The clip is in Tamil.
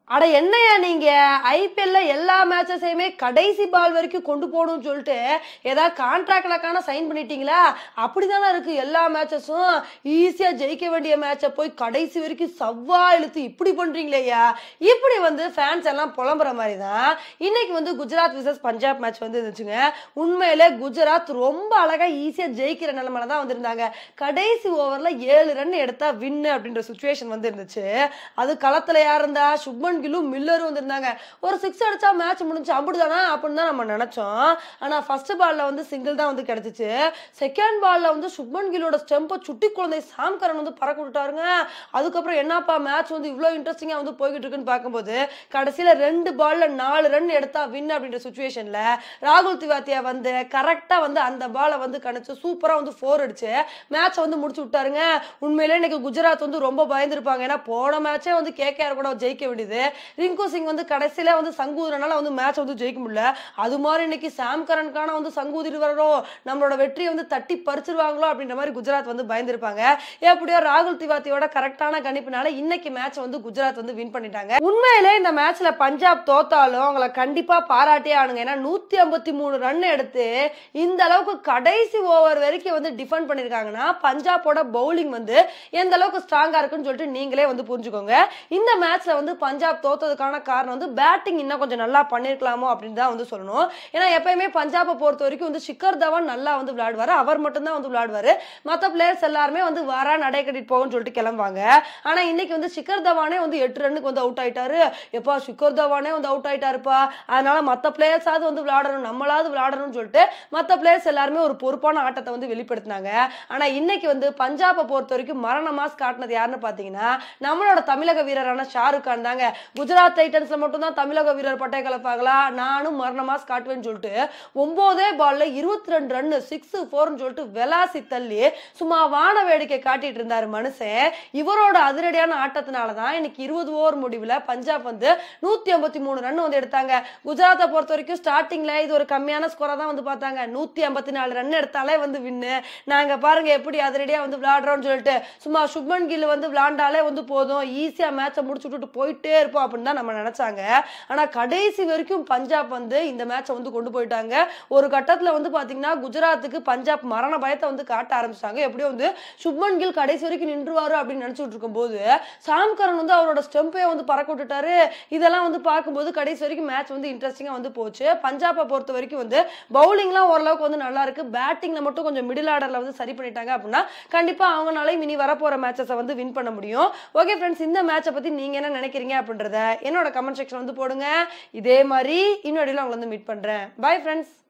அட என்னையா நீங்க ஐபிஎல்ல எல்லா மேட்சஸையுமே கடைசி பால் வரைக்கும் கொண்டு போகணும்னு சொல்லிட்டு ஏதாவது கான்ட்ராக்ட்லக்கான சைன் பண்ணிட்டீங்களா அப்படிதானே இருக்கு எல்லா மேட்சஸும் ஈஸியா ஜெயிக்க வேண்டிய மேட்சை போய் கடைசி வரைக்கும் சவ்வா இழுத்து இப்படி பண்றீங்களேயா இப்படி வந்து ஃபேன்ஸ் எல்லாம் புலம்புற மாதிரி தான் இன்னைக்கு வந்து குஜராத் விசஸ் பஞ்சாப் மேட்ச் வந்து இருந்துச்சுங்க உண்மையிலே குஜராத் ரொம்ப அழகா ஈஸியா ஜெயிக்கிற நிலைமையில தான் வந்திருந்தாங்க கடைசி ஓவர்ல ஏழு ரன் எடுத்தா வின்னு அப்படின்ற சுச்சுவேஷன் வந்து இருந்துச்சு அது களத்துல யார் இருந்தா சுப்மன் கில்லும் மில்லரும் வந்திருந்தாங்க ஒரு சிக்ஸ் அடிச்சா மேட்ச் முடிஞ்சு அப்படிதானா அப்படின்னு தான் நம்ம நினைச்சோம் ஆனா ஃபர்ஸ்ட் பால்ல வந்து சிங்கிள் தான் வந்து கிடைச்சிச்சு செகண்ட் பால்ல வந்து சுப்மன் கில்லோட ஸ்டெம்பை சுட்டி குழந்தை சாம் கரன் வந்து பறக்க விட்டுட்டாருங்க அதுக்கப்புறம் என்னப்பா மேட்ச் வந்து இவ்வளோ இன்ட்ரெஸ்டிங்கா வந்து போய்கிட்டு இருக்குன்னு பார்க்கும்போது கடைசியில ரெண்டு பால்ல நாலு ரன் எடுத்தா வின் அப்படின்ற சுச்சுவேஷன்ல ராகுல் திவாத்தியா வந்து கரெக்டா வந்து அந்த பாலை வந்து கணிச்சு சூப்பரா வந்து ஃபோர் அடிச்சு மேட்சை வந்து முடிச்சு விட்டாருங்க உண்மையிலே இன்னைக்கு குஜராத் வந்து ரொம்ப பயந்துருப்பாங்க ஏன்னா போன மேட்சே வந்து கேகேஆர் கூட ஜெயிக்க வேண்டியது ரிங்கு சிங் வந்து கடைசியில வந்து சங்கூதுறனால வந்து மேட்ச் வந்து ஜெயிக்க முடியல அது மாதிரி இன்னைக்கு சாம் கரனுக்கான வந்து சங்கூதிட்டு வரணும் நம்மளோட வெற்றியை வந்து தட்டி பறிச்சிருவாங்களோ அப்படின்ற மாதிரி குஜராத் வந்து பயந்துருப்பாங்க எப்படியோ ராகுல் திவாத்தியோட கரெக்டான கணிப்புனால இன்னைக்கு மேட்ச் வந்து குஜராத் வந்து வின் பண்ணிட்டாங்க உண்மையிலே இந்த மேட்ச்ல பஞ்சாப் தோத்தாலும் அவங்கள கண்டிப்பா பாராட்டியே ஆனுங்க ஏன்னா நூத்தி ஐம்பத்தி மூணு ரன் எடுத்து இந்த அளவுக்கு கடைசி ஓவர் வரைக்கும் வந்து டிஃபெண்ட் பண்ணிருக்காங்கன்னா பஞ்சாபோட பவுலிங் வந்து எந்த அளவுக்கு ஸ்ட்ராங்கா இருக்குன்னு சொல்லிட்டு நீங்களே வந்து புரிஞ்சுக்கோங்க இந்த மேட்ச்ல வந்து பஞ்சாப் தோத்ததுக்கான காரணம் வந்து பேட்டிங் இன்னும் கொஞ்சம் நல்லா பண்ணிருக்கலாமோ அப்படின்னு தான் வந்து சொல்லணும் ஏன்னா எப்பயுமே பஞ்சாபை பொறுத்த வரைக்கும் வந்து சிக்கர் தவான் நல்லா வந்து விளையாடுவாரு அவர் மட்டும்தான் வந்து விளையாடுவாரு மற்ற பிளேயர்ஸ் எல்லாருமே வந்து வரா நடை கட்டிட்டு போகும்னு சொல்லிட்டு கிளம்புவாங்க ஆனா இன்னைக்கு வந்து சிக்கர் தவானே வந்து எட்டு ரன்னுக்கு வந்து அவுட் ஆயிட்டாரு எப்பா சிக்கர் தவானே வந்து அவுட் ஆயிட்டாருப்பா அதனால மற்ற பிளேயர்ஸாவது வந்து விளையாடணும் நம்மளாவது விளையாடணும்னு சொல்லிட்டு மற்ற பிளேயர்ஸ் எல்லாருமே ஒரு பொறுப்பான ஆட்டத்தை வந்து வெளிப்படுத்தினாங்க ஆனா இன்னைக்கு வந்து பஞ்சாபை பொறுத்த வரைக்கும் மரண மாஸ் காட்டினது யாருன்னு பாத்தீங்கன்னா நம்மளோட தமிழக வீரரான ஷாருக் கான் தாங்க குஜராத் டைட்டன்ஸ்ல மட்டும் தான் தமிழக வீரர் பட்டை கலப்பாங்களா நானும் மரண மாஸ் காட்டுவேன்னு சொல்லிட்டு ஒன்பதே பால்ல இருபத்தி ரெண்டு ரன் சிக்ஸ் ஃபோர்னு சொல்லிட்டு வெலாசி தள்ளி சும்மா வான வேடிக்கை காட்டிட்டு இருந்தாரு மனுஷன் இவரோட அதிரடியான ஆட்டத்தினால தான் இன்னைக்கு இருபது ஓவர் முடிவுல பஞ்சாப் வந்து நூத்தி ஐம்பத்தி மூணு ரன் வந்து எடுத்தாங்க குஜராத்தை பொறுத்த வரைக்கும் ஸ்டார்டிங்ல இது ஒரு கம்மியான ஸ்கோரா தான் வந்து பார்த்தாங்க நூத்தி ஐம்பத்தி நாலு ரன் எடுத்தாலே வந்து வின்னு நாங்க பாருங்க எப்படி அதிரடியா வந்து விளையாடுறோம்னு சொல்லிட்டு சும்மா சுப்மன் கில் வந்து விளையாண்டாலே வந்து போதும் ஈஸியா மேட்சை முடிச்சு விட்டுட்டு போயிட்டே இருப்போம் அப்படின்னு தான் நம்ம நினைச்சாங்க ஆனா கடைசி வரைக்கும் பஞ்சாப் வந்து இந்த மேட்சை வந்து கொண்டு போயிட்டாங்க ஒரு கட்டத்துல வந்து பாத்தீங்கன்னா குஜராத்துக்கு பஞ்சாப் மரண பயத்தை வந்து காட்ட ஆரம்பிச்சாங்க எப்படியோ வந்து சுப்மன் கில் கடைசி வரைக்கும் நின்றுவாரு அப்படின்னு நினைச்சிட்டு இருக்கும்போது சாம் கரன் வந்து அவரோட ஸ்டெம்பையை வந்து பறக்க விட்டுட்டாரு இதெல்லாம் வந்து பார்க்கும்போது கடைசி வரைக்கும் மேட்ச் வந்து இன்ட்ரெஸ்டிங்கா வந்து போச்சு பஞ்சாபை பொறுத்த வரைக்கும் வந்து பவுலிங்லாம் ஓரளவுக்கு வந்து நல்லா இருக்கு பேட்டிங்ல மட்டும் கொஞ்சம் மிடில் ஆர்டர்ல வந்து சரி பண்ணிட்டாங்க அப்படின்னா கண்டிப்பா அவங்களாலையும் இனி வரப்போற மேட்சஸை வந்து வின் பண்ண முடியும் ஓகே ஃப்ரெண்ட்ஸ் இந்த மேட்சை பத்தி நீங்க என்ன நினைக்கிறீங்க அப்படின்றத என்னோட கமெண்ட் செக்ஷன் வந்து போடுங்க இதே மாதிரி இன்னொரு உங்களை வந்து மீட் பண்றேன் பை ஃப்ரெண்ட்ஸ்